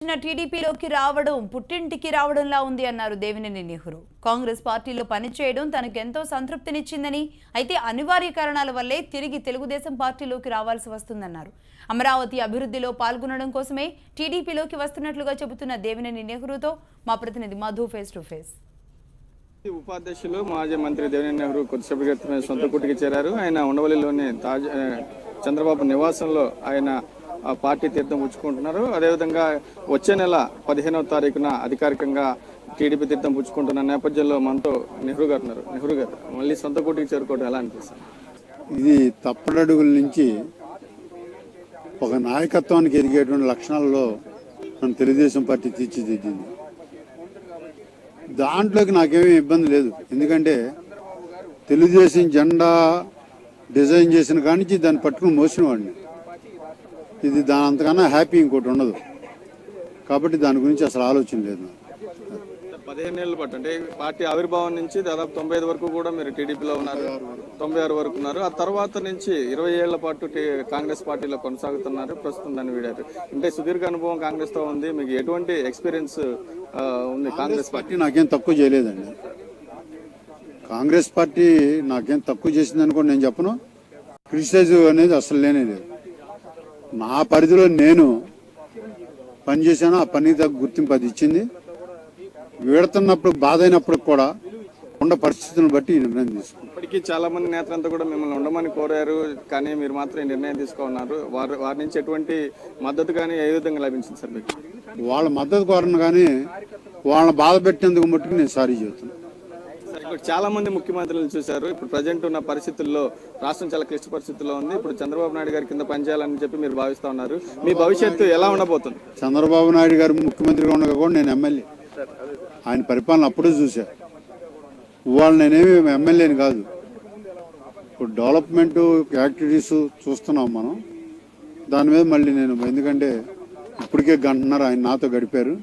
చిన్న టీడీపీలోకి రావడం పుట్టింటికి రావడంలా ఉంది అన్నారు దేవినేని నెహ్రూ కాంగ్రెస్ పార్టీలో పనిచేయడం తనకెంతో సంతృప్తినిచ్చిందని అయితే అనివార్య కారణాల వల్లే తిరిగి తెలుగుదేశం పార్టీలోకి రావాల్సి వస్తుందన్నారు అమరావతి అభివృద్ధిలో పాల్గొనడం కోసమే టీడీపీలోకి వస్తున్నట్లుగా చెబుతున్న దేవినేని నెహ్రూతో మా ప్రతినిధి మధు ఫేస్ టు ఫేస్ ఉపాధ్యక్షులు మాజీ మంత్రి దేవినేని నెహ్రూ కొద్దిసేపటి క్రితమే సొంత కుటికి చేరారు ఆయన ఉండవల్లిలోని తాజ్ ఆ, చంద్రబాబు నివాసంలో ఆయన ఆ పార్టీ తీర్థం పుచ్చుకుంటున్నారు అదేవిధంగా వచ్చే నెల పదిహేనవ తారీఖున అధికారికంగా టీడీపీ తీర్థం పుచ్చుకుంటున్న నేపథ్యంలో మనతో నెహ్రూ గారు ఉన్నారు నెహ్రూ గారు మళ్ళీ సొంత కుటికి చేరుకోవడం ఎలా అనిపిస్తుంది ఇది తప్పడడుగుల నుంచి ఒక నాయకత్వానికి ఎదిగేటువంటి లక్షణాలలో మన తెలుగుదేశం పార్టీ తీర్చిదిద్దింది దాంట్లోకి నాకేమీ ఇబ్బంది లేదు ఎందుకంటే తెలుగుదేశం జెండా డిజైన్ చేసిన కాడి నుంచి దాన్ని పట్టుకుని మోసిన వాడిని ఇది దాని అంతకన్నా హ్యాపీ ఇంకోటి ఉండదు కాబట్టి దాని గురించి అసలు ఆలోచన లేదు నాకు. పదిహేను ఏళ్ళ పాటు అంటే పార్టీ ఆవిర్భావం నుంచి దాదాపు తొంభై ఐదు వరకు కూడా మీరు టీడీపీలో ఉన్నారు తొంభై ఆరు వరకు ఉన్నారు ఆ తర్వాత నుంచి ఇరవై ఏళ్ల పాటు టీ- కాంగ్రెస్ పార్టీలో కొనసాగుతున్నారు ప్రస్తుతం దాన్ని వీడారు అంటే సుదీర్ఘ అనుభవం కాంగ్రెస్ తో ఉంది మీకు ఎటువంటి ఎక్స్పీరియన్స్ ఆ, ఉంది కాంగ్రెస్ పార్టీ పార్టీ నాకేం తక్కువ చేయలేదండి కాంగ్రెస్ పార్టీ నాకేం తక్కువ చేసింది అనుకోండి నేను చెప్పను క్రిటిసైజ్ అనేది అసలు లేనే లేదు నా పరిధిలో నేను పనిచేశాను ఆ పనికి తగ్గ గుర్తింపు అది ఇచ్చింది వీడుతున్నప్పుడు బాధ అయినప్పుడు కూడా ఉన్న పరిస్థితులను బట్టి ఈ నిర్ణయం తీసుకున్నాను ఇప్పటికీ చాలా మంది నేతలంతా కూడా మిమ్మల్ని ఉండమని కోరారు కానీ మీరు మాత్రం ఈ నిర్ణయం తీసుకున్నారు వారి వారి నుంచి ఎటువంటి మద్దతు కానీ ఏ విధంగా లభించింది సార్ మీకు వాళ్ళ మద్దతు కోరను కానీ వాళ్ళని బాధ పెట్టేందుకు మట్టుకు నేను సారీ చెబుతున్నాను సరే, ఇప్పుడు చాలా మంది ముఖ్యమంత్రులను చూశారు ఇప్పుడు ప్రజెంట్ ఉన్న పరిస్థితుల్లో రాష్ట్రం చాలా క్లిష్ట పరిస్థితుల్లో ఉంది ఇప్పుడు చంద్రబాబు నాయుడు గారి కింద పనిచేయాలని చెప్పి మీరు భావిస్తా ఉన్నారు మీ భవిష్యత్తు ఎలా ఉండబోతుంది చంద్రబాబు నాయుడు గారు ముఖ్యమంత్రిగా ఉండగా కూడా నేను ఎమ్మెల్యే ఆయన పరిపాలన అప్పుడే చూశా ఇవాళ నేనేమి ఎమ్మెల్యేని కాదు ఇప్పుడు డెవలప్మెంట్ యాక్టివిటీస్ చూస్తున్నాం మనం దాని మీద మళ్ళీ నేను ఎందుకంటే ఇప్పటికే గంటన్నర ఆయన నాతో గడిపారు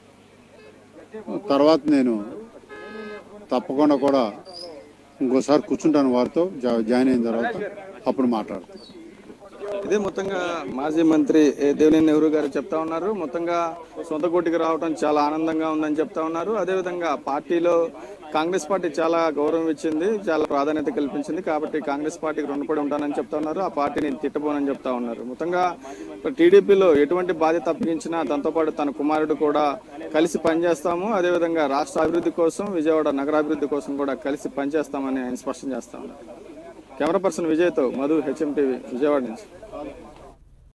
తర్వాత నేను తప్పకుండా కూడా ఇంకోసారి కూర్చుంటాను వారితో జా- జాయిన్ అయిన తర్వాత అప్పుడు మాట్లాడతాను ఇదే మొత్తంగా మాజీ మంత్రి ఏ, దేవినేని నెహ్రూ గారు చెప్తా ఉన్నారు మొత్తంగా సొంత కోటికి రావడం చాలా ఆనందంగా ఉందని చెప్తా ఉన్నారు అదేవిధంగా పార్టీలో కాంగ్రెస్ పార్టీ చాలా గౌరవం ఇచ్చింది చాలా ప్రాధాన్యత కల్పించింది కాబట్టి కాంగ్రెస్ పార్టీకి రుణపడి ఉంటానని చెప్తా ఉన్నారు ఆ పార్టీని తిట్టబోనని చెప్తా ఉన్నారు మొత్తంగా టీడీపీలో ఎటువంటి బాధ్యత అప్పగించినా తనతో పాటు తన కుమారుడు కూడా కలిసి పనిచేస్తాము అదేవిధంగా రాష్ట్ర అభివృద్ధి కోసం విజయవాడ నగరాభివృద్ధి కోసం కూడా కలిసి పనిచేస్తామని ఆయన స్పష్టం చేస్తా ఉన్నారు కెమెరా పర్సన్ విజయ్తో మధు హెచ్ఎం టీవీ విజయవాడ నుంచి